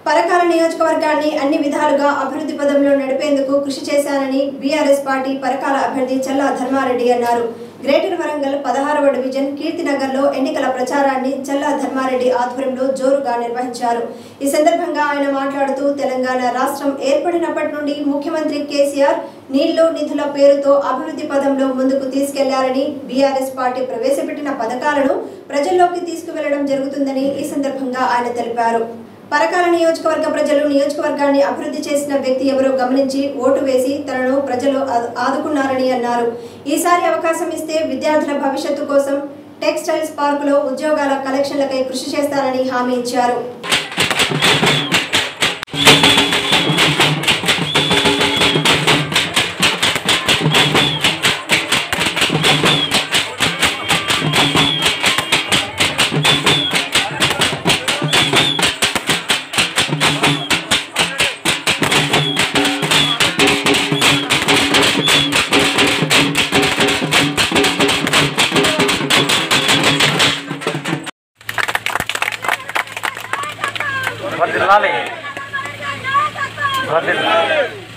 పరకాల నియోజకవర్గాన్ని అన్ని విధాలుగా అభివృద్ధి పదంలో నడిపేందుకు కృషి చేశానని బీఆర్ఎస్ పార్టీ పరకాల అభ్యర్థి చల్లా ధర్మారెడ్డి అన్నారు గ్రేటర్ వరంగల్ పదహారవ డివిజన్ కీర్తినగర్లో ఎన్నికల ప్రచారాన్ని చల్లా ధర్మారెడ్డి ఆధ్వర్యంలో జోరుగా నిర్వహించారు ఈ సందర్భంగా ఆయన మాట్లాడుతూ తెలంగాణ రాష్ట్రం ఏర్పడినప్పటి నుండి ముఖ్యమంత్రి కేసీఆర్ నీళ్లు నిధుల పేరుతో అభివృద్ధి పదంలో ముందుకు తీసుకెళ్లారని బీఆర్ఎస్ పార్టీ ప్రవేశపెట్టిన పథకాలను ప్రజల్లోకి తీసుకువెళ్లడం జరుగుతుందని ఈ సందర్భంగా ఆయన తెలిపారు పరకాల నియోజకవర్గ ప్రజలు నియోజకవర్గాన్ని అభివృద్ధి చేసిన వ్యక్తి ఎవరో గమనించి ఓటు వేసి తనను ప్రజలు ఆదు- ఆదుకున్నారని అన్నారు ఈసారి అవకాశం ఇస్తే విద్యార్థుల భవిష్యత్తు కోసం టెక్స్టైల్స్ పార్కులో ఉద్యోగాల కలెక్షన్లకై కృషి చేస్తానని హామీ ఇచ్చారు వర్ధిల్లాలి వర్ధిల్లాలి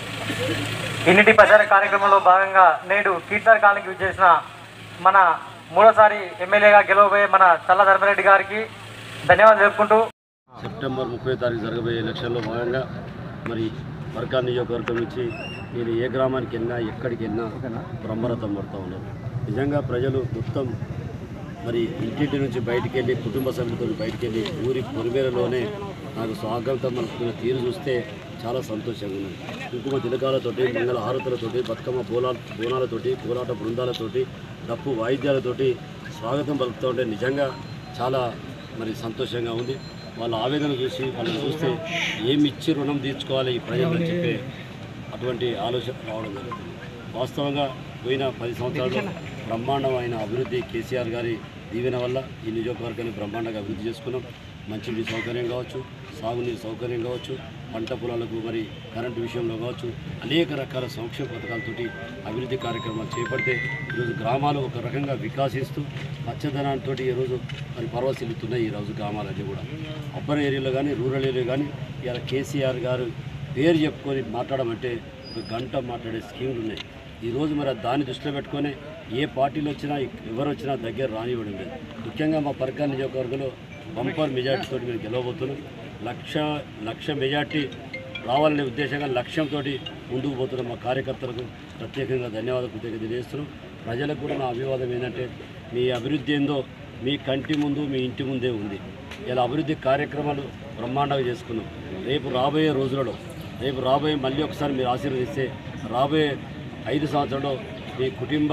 ఇన్నిటి ప్రచార కార్యక్రమంలో భాగంగా నేడు కీర్తన కాలనీకి విచ్చేసిన మన మూడోసారి ఎమ్మెల్యేగా గెలవబోయే మన చల్ల ధర్మరెడ్డి గారికి ధన్యవాదాలు తెలుపుకుంటూ సెప్టెంబర్ ముప్పై తారీఖు జరగబోయే ఎలక్షన్లో భాగంగా మరి వర్కా నియోజకవర్గం నుంచి నేను ఏ గ్రామానికి వెళ్ళినా ఎక్కడికి వెళ్ళినా బ్రహ్మరథం పడుతూ ఉన్నారు నిజంగా ప్రజలు మొత్తం మరి ఇంటింటి నుంచి బయటికి వెళ్ళి కుటుంబ సభ్యులతో బయటికి వెళ్ళి ఊరి పొరిమేరలోనే నాకు స్వాగతం పలుకుతున్న తీరు చూస్తే చాలా సంతోషంగా ఉన్నది కుంకుమ తిలకాలతోటి మంగళ హారతులతోటి బతుకమ్మ బోలా బోనాలతోటి కోలాట బృందాలతోటి డప్పు వాయిద్యాలతోటి స్వాగతం పలుకుతూ ఉంటే నిజంగా చాలా మరి సంతోషంగా ఉంది వాళ్ళ ఆవేదన చూసి వాళ్ళని చూస్తే ఏమి ఇచ్చి రుణం తీర్చుకోవాలి ఈ ప్రజలు చెప్పే అటువంటి ఆలోచన రావడం జరుగుతుంది వాస్తవంగా పోయిన పది సంవత్సరాలు బ్రహ్మాండమైన అభివృద్ధి కేసీఆర్ గారి దీవెన వల్ల ఈ నియోజకవర్గాన్ని బ్రహ్మాండంగా అభివృద్ధి చేసుకున్నాం మంచినీటి సౌకర్యం కావచ్చు సాగునీరు సౌకర్యం కావచ్చు పంట పొలాలకు మరి కరెంటు విషయంలో కావచ్చు అనేక రకాల సంక్షేమ పథకాలతోటి అభివృద్ధి కార్యక్రమాలు చేపడితే ఈరోజు గ్రామాలు ఒక రకంగా వికాసిస్తూ పచ్చదనంతో ఈరోజు మరి పర్వశిల్లుతున్నాయి ఈరోజు గ్రామాలన్నీ కూడా అర్బన్ ఏరియాలో కానీ రూరల్ ఏరియా కానీ ఇలా కేసీఆర్ గారు పేరు చెప్పుకొని మాట్లాడమంటే ఒక గంట మాట్లాడే స్కీములు ఉన్నాయి ఈరోజు మరి దాన్ని దృష్టిలో పెట్టుకొని ఏ పార్టీలు వచ్చినా ఎవరు వచ్చినా దగ్గర రానివ్వడం లేదు ముఖ్యంగా మా పరకాల నియోజకవర్గంలో బంపర్ మెజార్టీతో మేము గెలవబోతున్నాం లక్ష లక్ష మెజార్టీ రావాలనే ఉద్దేశంగా లక్ష్యంతో ముందుకు పోతున్న మా కార్యకర్తలకు ప్రత్యేకంగా ధన్యవాదాలు కృతజ్ఞత తెలియజేస్తున్నాం ప్రజలకు కూడా నా అభివాదం ఏంటంటే మీ అభివృద్ధి ఏందో మీ కంటి ముందు మీ ఇంటి ముందే ఉంది ఇలా అభివృద్ధి కార్యక్రమాలు బ్రహ్మాండంగా చేసుకున్నాం రేపు రాబోయే రోజులలో రేపు రాబోయే మళ్ళీ ఒకసారి మీరు ఆశీర్వదిస్తే రాబోయే ఐదు సంవత్సరాల్లో మీ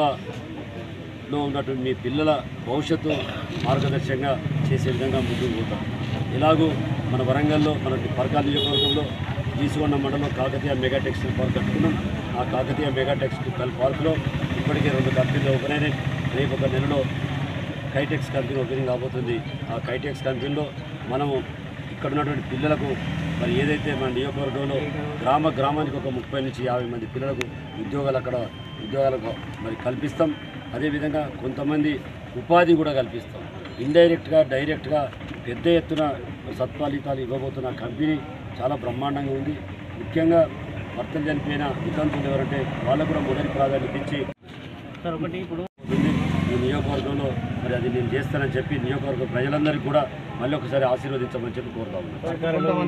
కుటుంబంలో ఉన్నటువంటి మీ పిల్లల భవిష్యత్తు మార్గదర్శకంగా చేసే విధంగా ముందుకు పోతాం ఇలాగూ మన వరంగల్లో మన పరకాల నియోజకవర్గంలో తీసుకున్న మండలం కాకతీయ మెగా టెక్స్టైల్ పార్క్ కట్టుకున్నాం ఆ కాకతీయ మెగా టెక్స్టైల్ పార్కులో ఇప్పటికే రెండు కంపెనీలు ఓపెన్ అయినాయి రేపు ఒక నెలలో కైటెక్స్ కంపెనీ ఓపెనింగ్ కాబోతుంది ఆ కైటెక్స్ కంపెనీలో మనము ఇక్కడ ఉన్నటువంటి పిల్లలకు మరి ఏదైతే మన నియోజకవర్గంలో గ్రామ గ్రామానికి ఒక ముప్పై నుంచి యాభై మంది పిల్లలకు ఉద్యోగాలు అక్కడ ఉద్యోగాలకు మరి కల్పిస్తాం అదేవిధంగా కొంతమంది ఉపాధి కూడా కల్పిస్తాం ఇండైరెక్ట్గా డైరెక్ట్గా పెద్ద ఎత్తున సత్ఫలితాలు ఇవ్వబోతున్న కంపెనీ చాలా బ్రహ్మాండంగా ఉంది ముఖ్యంగా భర్తలు చనిపోయిన వితంతులు ఎవరంటే వాళ్ళకు కూడా మొదటి ప్రాధాన్యత ఇచ్చి ఒకటి ఇప్పుడు ఉంది ఈ నియోజకవర్గంలో మరి అది నేను చేస్తానని చెప్పి నియోజకవర్గ ప్రజలందరికీ కూడా మళ్ళీ ఒకసారి ఆశీర్వదించమని చెప్పి కోరుతా ఉన్నాను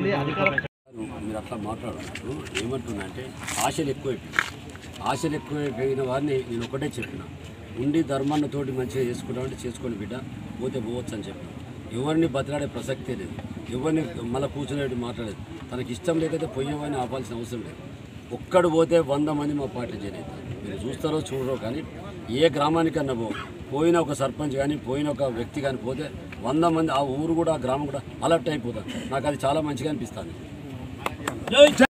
మీరు అట్లా మాట్లాడుతున్నారు ఏమంటున్నా అంటే ఆశలు ఎక్కువైపోయినాయి ఆశలు ఎక్కువైపోయిన వారిని నేను ఒకటే చెప్పిన ఉండి ధర్మాన్నతోటి మంచిగా చేసుకుంటామంటే చేసుకొని బిడ్డ పోతే పోవచ్చు అని చెప్పిన ఎవరిని బతిలాడే ప్రసక్తే లేదు ఎవరిని మళ్ళీ కూర్చునేటి మాట్లాడేది తనకి ఇష్టం లేకపోతే పోయేవాడిని ఆపాల్సిన అవసరం లేదు ఒక్కడు పోతే వంద మంది మా పార్టీ చేరేది మీరు చూస్తారో చూడరో కానీ ఏ గ్రామానికన్నా పో పోయిన ఒక సర్పంచ్ కానీ పోయిన ఒక వ్యక్తి కానీ పోతే వంద మంది ఆ ఊరు కూడా ఆ గ్రామం కూడా అలర్ట్ అయిపోతారు నాకు అది చాలా మంచిగా అనిపిస్తుంది